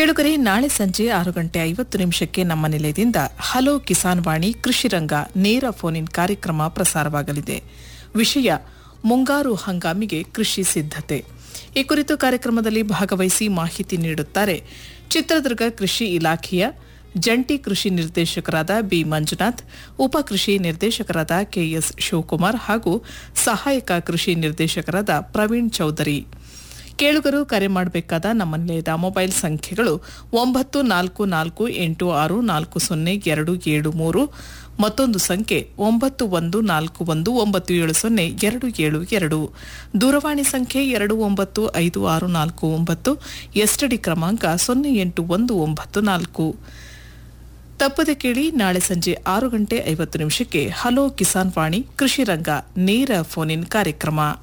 ಕೇಳುಗರೆ ನಾಳೆ ಸಂಜೆ ಆರು ಗಂಟೆ ಐವತ್ತು ನಿಮಿಷಕ್ಕೆ ನಮ್ಮ ನಿಲಯದಿಂದ ಹಲೋ ಕಿಸಾನ್ ವಾಣಿ ಕೃಷಿ ರಂಗ ನೇರ ಫೋನ್ ಇನ್ ಕಾರ್ಯಕ್ರಮ ಪ್ರಸಾರವಾಗಲಿದೆ ವಿಷಯ ಮುಂಗಾರು ಹಂಗಾಮಿಗೆ ಕೃಷಿ ಸಿದ್ಧತೆ ಈ ಕುರಿತು ಕಾರ್ಯಕ್ರಮದಲ್ಲಿ ಭಾಗವಹಿಸಿ ಮಾಹಿತಿ ನೀಡುತ್ತಾರೆ ಚಿತ್ರದುರ್ಗ ಕೃಷಿ ಇಲಾಖೆಯ ಜಂಟಿ ಕೃಷಿ ನಿರ್ದೇಶಕರಾದ ಬಿ ಮಂಜುನಾಥ್ ಉಪ ಕೃಷಿ ನಿರ್ದೇಶಕರಾದ ಕೆಎಸ್ ಶಿವಕುಮಾರ್ ಹಾಗೂ ಸಹಾಯಕ ಕೃಷಿ ನಿರ್ದೇಶಕರಾದ ಪ್ರವೀಣ್ ಚೌಧರಿ ಕೇಳುಗರು ಕರೆ ಮಾಡಬೇಕಾದ ನಮ್ಮ ನಿಲಯದ ಮೊಬೈಲ್ ಸಂಖ್ಯೆಗಳು ಒಂಬತ್ತು ನಾಲ್ಕು ನಾಲ್ಕು ಎಂಟು ಆರು ನಾಲ್ಕು ಸೊನ್ನೆ ಎರಡು ಏಳು ಮೂರು ಮತ್ತೊಂದು ಸಂಖ್ಯೆ ಒಂಬತ್ತು ಒಂದು ನಾಲ್ಕು ಒಂದು ಒಂಬತ್ತು ಏಳು ಸೊನ್ನೆ ಎರಡು ಏಳು ಎರಡು ದೂರವಾಣಿ ಸಂಖ್ಯೆ ಎರಡು ಒಂಬತ್ತು ಐದು ಆರು ನಾಲ್ಕು ಒಂಬತ್ತು ಎಸ್ಟಡಿ ಕ್ರಮಾಂಕ ಸೊನ್ನೆ ಎಂಟು ಒಂದು ಒಂಬತ್ತು ನಾಲ್ಕು ತಪ್ಪದೆ ಕೇಳಿ ನಾಳೆ ಸಂಜೆ ಆರು ಗಂಟೆ ಐವತ್ತು ನಿಮಿಷಕ್ಕೆ ಹಲೋ ಕಿಸಾನ್ ವಾಣಿ ಕೃಷಿ ರಂಗ ನೇರ ಫೋನ್ ಇನ್ ಕಾರ್ಯಕ್ರಮ